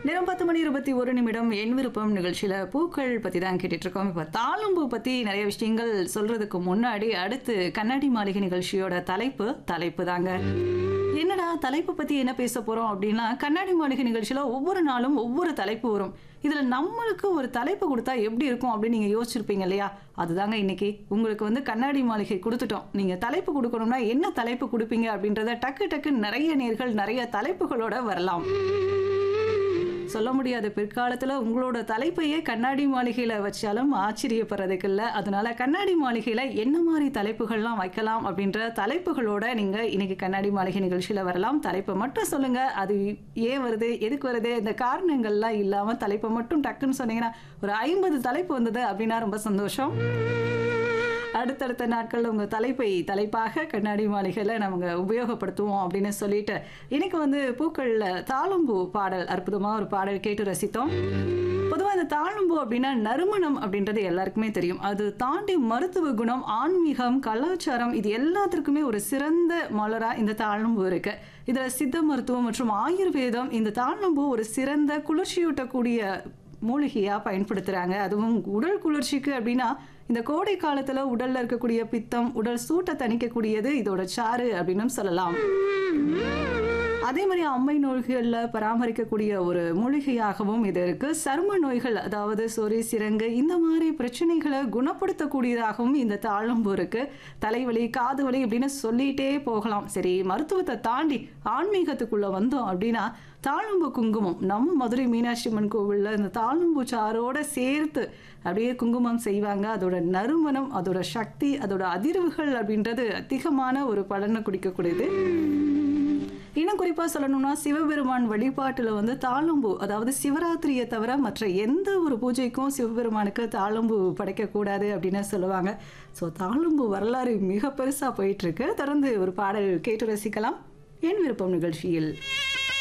நேரம் பத்து மணி இருபத்தி ஒரு நிமிடம் என் விருப்பம் நிகழ்ச்சியில பூக்கள் பத்தி தான் கேட்டுட்டு இருக்கோம் இப்ப தாளம்பூ பத்தி நிறைய விஷயங்கள் சொல்றதுக்கு முன்னாடி அடுத்து கண்ணாடி மாளிகை நிகழ்ச்சியோட தலைப்பு தலைப்பு தாங்க என்னடா தலைப்பு பத்தி என்ன பேச போறோம் அப்படின்னா கண்ணாடி மாளிகை நிகழ்ச்சியில ஒவ்வொரு நாளும் ஒவ்வொரு தலைப்பு வரும் இதுல நம்மளுக்கு ஒரு தலைப்பு கொடுத்தா எப்படி இருக்கும் அப்படின்னு நீங்க யோசிச்சிருப்பீங்க இல்லையா அதுதாங்க இன்னைக்கு உங்களுக்கு வந்து கண்ணாடி மாளிகை கொடுத்துட்டோம் நீங்க தலைப்பு கொடுக்கணும்னா என்ன தலைப்பு கொடுப்பீங்க அப்படின்றத டக்கு டக்கு நிறைய நேர்கள் நிறைய தலைப்புகளோட வரலாம் சொல்ல முடியாது பிற்காலத்துல உங்களோட தலைப்பையே கண்ணாடி மாளிகையில வச்சாலும் ஆச்சரியப்படுறதுக்கு இல்ல அதனால கண்ணாடி மாளிகையில என்ன மாதிரி தலைப்புகள்லாம் வைக்கலாம் அப்படின்ற தலைப்புகளோட நீங்க இன்னைக்கு கண்ணாடி மாளிகை நிகழ்ச்சியில வரலாம் தலைப்பை மட்டும் சொல்லுங்க அது ஏன் வருது எதுக்கு வருது இந்த காரணங்கள்லாம் இல்லாம தலைப்பை மட்டும் டக்குன்னு சொன்னீங்கன்னா ஒரு ஐம்பது தலைப்பு வந்தது அப்படின்னா ரொம்ப சந்தோஷம் அடுத்தடுத்த நாட்களில் உங்கள் தலைப்பை தலைப்பாக கண்ணாடி மாளிகையில் நம்ம உபயோகப்படுத்துவோம் அப்படின்னு சொல்லிட்டு இன்னைக்கு வந்து பூக்களில் தாளம்பூ பாடல் அற்புதமாக ஒரு பாடல் கேட்டு ரசித்தோம் பொதுவாக இந்த தாழம்பூ அப்படின்னா நறுமணம் அப்படின்றது எல்லாருக்குமே தெரியும் அது தாண்டி மருத்துவ குணம் ஆன்மீகம் கலாச்சாரம் இது எல்லாத்திற்குமே ஒரு சிறந்த மலராக இந்த தாழம்பூ இருக்கு இதில் சித்த மருத்துவம் மற்றும் ஆயுர்வேதம் இந்த தாழம்பூ ஒரு சிறந்த குளிர்ச்சியூட்டக்கூடிய மூலிகையாக பயன்படுத்துகிறாங்க அதுவும் உடல் குளிர்ச்சிக்கு அப்படின்னா இந்த கோடை காலத்தில் உடலில் இருக்கக்கூடிய பித்தம் உடல் சூட்டை தணிக்கக்கூடியது இதோட சாறு அப்படின்னு சொல்லலாம் அதே மாதிரி அம்மை நோய்களில் பராமரிக்கக்கூடிய ஒரு மூலிகையாகவும் இது இருக்கு சரும நோய்கள் அதாவது சொறி சிரங்கு இந்த மாதிரி பிரச்சனைகளை குணப்படுத்தக்கூடியதாகவும் இந்த தாழம்பு இருக்கு தலைவலி காது வலி அப்படின்னு சொல்லிட்டே போகலாம் சரி மருத்துவத்தை தாண்டி ஆன்மீகத்துக்குள்ள வந்தோம் அப்படின்னா தாழம்பு குங்குமம் நம்ம மதுரை மீனாட்சி அம்மன் கோவிலில் இந்த தாழம்பு சாரோட சேர்த்து அப்படியே குங்குமம் செய்வாங்க அதோட நறுமணம் அதோட சக்தி அதோட அதிர்வுகள் அப்படின்றது அதிகமான ஒரு பலனை குடிக்கக்கூடியது இன்னும் குறிப்பாக சொல்லணும்னா சிவபெருமான் வழிபாட்டில் வந்து தாளம்பூ அதாவது சிவராத்திரியை தவிர மற்ற எந்த ஒரு பூஜைக்கும் சிவபெருமானுக்கு தாளம்பூ படைக்கக்கூடாது அப்படின்னு சொல்லுவாங்க ஸோ தாளம்பூ வரலாறு மிக பெருசாக போயிட்டுருக்கு தொடர்ந்து ஒரு பாடல் கேட்டு ரசிக்கலாம் என் விருப்பம் நிகழ்ச்சியில்